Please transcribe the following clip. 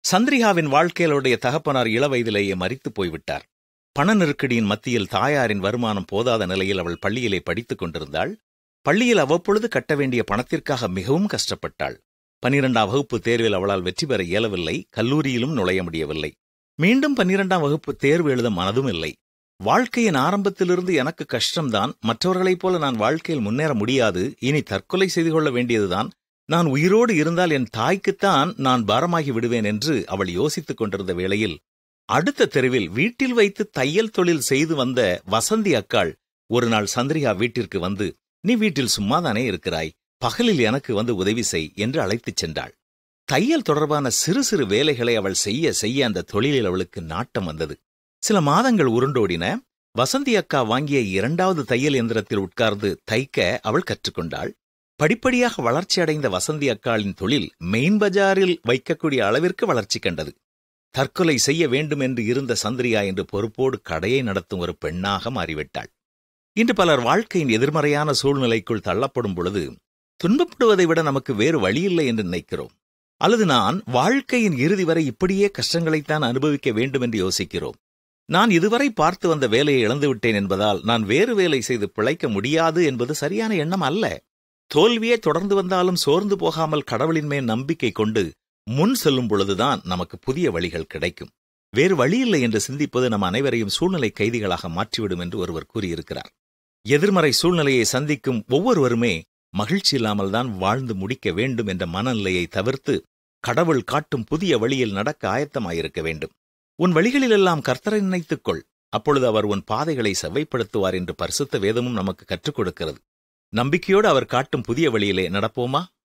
சந்திரிகாவின் வாழ்க்கையிலுடைய தகப்பனார் இளவயதிலேயே மரித்து போய்விட்டார் பண நெருக்கடியின் மத்தியில் தாயாரின் வருமானம் போதாத நிலையில் அவள் பள்ளியிலே படித்துக் கொண்டிருந்தாள் பள்ளியில் அவ்வப்பொழுது கட்ட வேண்டிய பணத்திற்காக மிகவும் கஷ்டப்பட்டாள் பனிரெண்டாம் வகுப்பு தேர்வில் அவளால் வெற்றி பெற இயலவில்லை கல்லூரியிலும் நுழைய முடியவில்லை மீண்டும் பன்னிரெண்டாம் வகுப்பு தேர்வு எழுத மனதும் இல்லை வாழ்க்கையின் ஆரம்பத்திலிருந்து எனக்கு கஷ்டம்தான் மற்றவர்களைப் போல நான் வாழ்க்கையில் முன்னேற முடியாது இனி தற்கொலை செய்து கொள்ள வேண்டியதுதான் நான் உயிரோடு இருந்தால் என் தாய்க்குத்தான் நான் பாரமாகி விடுவேன் என்று அவள் யோசித்துக் கொண்டிருந்த வேளையில் அடுத்த தெருவில் வீட்டில் வைத்து தையல் தொழில் செய்து வந்த வசந்தி அக்காள் ஒரு நாள் சந்திரிகா வீட்டிற்கு வந்து நீ வீட்டில் சும்மாதானே இருக்கிறாய் பகலில் எனக்கு வந்து உதவி செய் என்று அழைத்துச் சென்றாள் தையல் தொடர்பான சிறு சிறு வேலைகளை அவள் செய்ய செய்ய அந்த தொழிலில் அவளுக்கு நாட்டம் வந்தது சில மாதங்கள் உருண்டோடின வசந்தி அக்கா வாங்கிய இரண்டாவது தையல் எந்திரத்தில் உட்கார்ந்து தைக்க அவள் கற்றுக்கொண்டாள் படிப்படியாக வளர்ச்சியடைந்த வசந்தி அக்காளின் தொழில் மெயின் பஜாரில் வைக்கக்கூடிய அளவிற்கு வளர்ச்சி கண்டது தற்கொலை செய்ய வேண்டும் என்று இருந்த சந்திரியா என்று பொறுப்போடு கடையை நடத்தும் ஒரு பெண்ணாக மாறிவிட்டாள் இன்று பலர் வாழ்க்கையின் எதிர்மறையான சூழ்நிலைக்குள் தள்ளப்படும் பொழுது துன்பப்படுவதை விட நமக்கு வேறு வழியில்லை என்று நினைக்கிறோம் அல்லது நான் வாழ்க்கையின் இறுதி வரை இப்படியே கஷ்டங்களைத்தான் அனுபவிக்க வேண்டும் என்று யோசிக்கிறோம் நான் இதுவரை பார்த்து வந்த வேலையை இழந்துவிட்டேன் என்பதால் நான் வேறு வேலை செய்து பிழைக்க முடியாது என்பது சரியான எண்ணம் அல்ல தோல்வியே தொடர்ந்து வந்தாலும் சோர்ந்து போகாமல் கடவுளின் மேல் நம்பிக்கை கொண்டு முன் செல்லும் பொழுதுதான் நமக்கு புதிய வழிகள் கிடைக்கும் வேறு வழியில்லை என்று சிந்திப்பது நம் அனைவரையும் சூழ்நிலை கைதிகளாக மாற்றிவிடும் என்று ஒருவர் கூறியிருக்கிறார் எதிர்மறை சூழ்நிலையை சந்திக்கும் ஒவ்வொருவருமே மகிழ்ச்சி இல்லாமல் தான் வாழ்ந்து முடிக்க வேண்டும் என்ற மனநிலையை தவிர்த்து கடவுள் காட்டும் புதிய வழியில் நடக்க ஆயத்தமாயிருக்க வேண்டும் உன் வழிகளிலெல்லாம் கர்த்தரை நினைத்துக்கொள் அப்பொழுது அவர் உன் பாதைகளை செவ்வைப்படுத்துவார் என்று பரிசுத்த வேதமும் நமக்கு கற்றுக் கொடுக்கிறது நம்பிக்கையோடு அவர் காட்டும் புதிய வழியிலே நடப்போமா